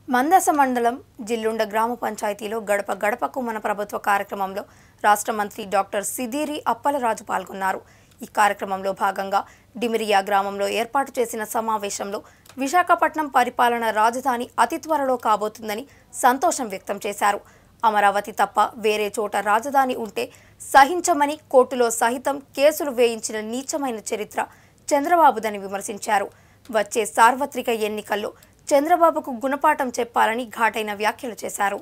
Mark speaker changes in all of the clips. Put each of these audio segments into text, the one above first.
Speaker 1: మందస మండలం జిల్లుండ గ్రామ పంచాయతీలో గడప గడపకు మన ప్రభుత్వ కార్యక్రమంలో రాష్ట్ర మంత్రి డాక్టర్ సిదిరి అప్పలరాజు పాల్గొన్నారు ఈ కార్యక్రమంలో భాగంగా డిమిరియా గ్రామంలో ఏర్పాటు చేసిన సమావేశంలో విశాఖపట్నం పరిపాలన రాజధాని అతి త్వరలో కాబోతుందని సంతోషం వ్యక్తం చేశారు అమరావతి తప్ప వేరే చోట రాజధాని ఉంటే సహించమని కోర్టులో సహితం కేసులు వేయించిన నీచమైన చరిత్ర చంద్రబాబుదని విమర్శించారు వచ్చే సార్వత్రిక ఎన్నికల్లో చంద్రబాబుకు గుణపాఠం చెప్పాలని ఘాటైన వ్యాఖ్యలు చేశారు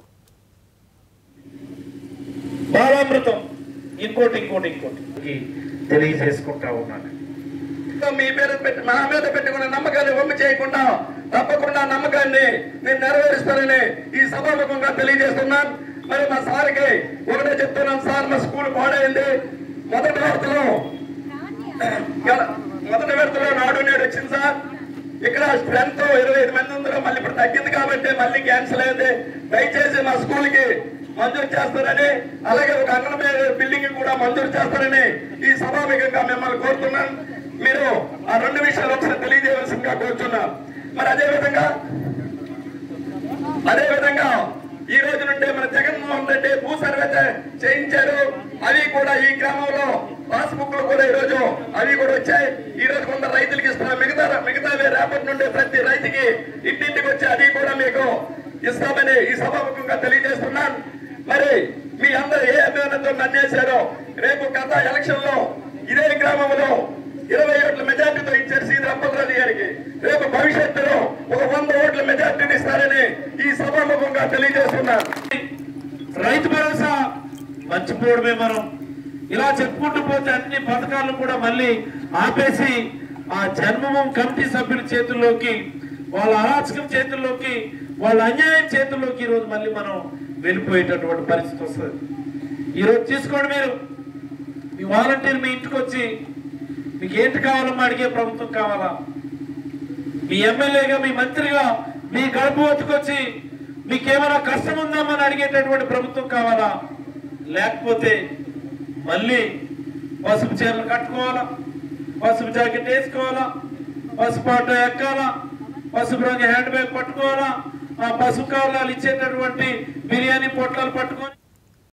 Speaker 2: బాలామృతం ఇంకోటి ఇంకోటి ఇంకోటి ఈ తెలియజేసుకుంటా ఉన్నాను
Speaker 3: మీ మీద పెట్టి నా మీద పెట్టుకున్న నమ్మకాన్ని వమ్ము చేయకుండా తప్పకుండా నమ్మకాన్ని నేను నెరవేరుస్తానని ఈ సభాముఖంగా తెలియజేస్తున్నాను మరి మా సార్కి ఒకటే చెప్తున్నాను సార్ మా స్కూల్ పాడైంది మొదటి విడతలో గల- మొదటి విడతలో నాడు నేడు వచ్చింది సార్ ఇక్కడ స్ట్రెంత్ ఇరవై ఐదు మంది ఉందో మళ్ళీ ఇప్పుడు తగ్గింది కాబట్టి మళ్ళీ క్యాన్సిల్ అయింది దయచేసి మా స్కూల్ కి మంజూరు చేస్తారని అలాగే ఒక అంగన్వాడీ బిల్డింగ్ కూడా మంజూరు చేస్తారని ఈ సభాముఖంగా మిమ్మల్ని కోరుతున్నాను మీరు ఆ రెండు విషయాలు ఒకసారి తెలియజేయవలసిందిగా కోరుతున్నాం మరి అదే విధంగా అదే విధంగా ఈ రోజు నుండి మన జగన్మోహన్ రెడ్డి భూ సర్వే చే- చేయించారు అవి కూడా ఈ గ్రామంలో పాస్బుక్ లో కూడా ఈ రోజు అవి కూడా వచ్చాయి ఈ రోజు కొంత రైతులకి ఇస్తున్నారు మిగతా మిగతా రేపటి నుండి ప్రతి రైతుకి ఇంటింటికి వచ్చి అది కూడా మీకు ఇస్తామని ఈ సభాముఖంగా తెలియజేస్తున్నాను మరి మీ అందరు ఏ అభిమానంతో నన్నేశారో రేపు గత ఎలక్షన్ లో ఇదే గ్రామంలో ఇరవై ఓట్ల మెజార్టీతో ఇచ్చారు సీది అప్పలరాజు గారికి రేపు భవిష్యత్తులో ఒక వంద ఓట్ల మెజార్టీని ఇస్తారని ఈ సభాముఖంగా తెలియజేస్తున్నారు
Speaker 2: రైతు భరోసా మర్చిపోవడమే మనం ఇలా చెప్పుకుంటూ పోతే అన్ని పథకాలను కూడా మళ్ళీ ఆపేసి ఆ జన్మభూమి కమిటీ సభ్యుల చేతుల్లోకి వాళ్ళ అరాచకం చేతుల్లోకి వాళ్ళ అన్యాయం చేతుల్లోకి ఈరోజు మళ్ళీ మనం వెళ్ళిపోయేటటువంటి పరిస్థితి వస్తుంది ఈరోజు తీసుకోండి మీరు మీ వాలంటీర్ మీ ఇంటికి వచ్చి మీకు ఏంటి కావాలమ్మా అడిగే ప్రభుత్వం కావాలా మీ ఎమ్మెల్యేగా మీ మంత్రిగా మీ గడప వద్దకొచ్చి మీకేమైనా కష్టం ఉందామని అడిగేటటువంటి ప్రభుత్వం కావాలా లేకపోతే మళ్ళీ పసుపు చీరలు కట్టుకోవాలా పసుపు జాకెట్ వేసుకోవాలా పసుపు ఆటో ఎక్కాలా పసుపు రంగు హ్యాండ్ బ్యాగ్ పట్టుకోవాలా ఆ పసుపు కావాలు ఇచ్చేటటువంటి బిర్యానీ పొట్లాలు పట్టుకొని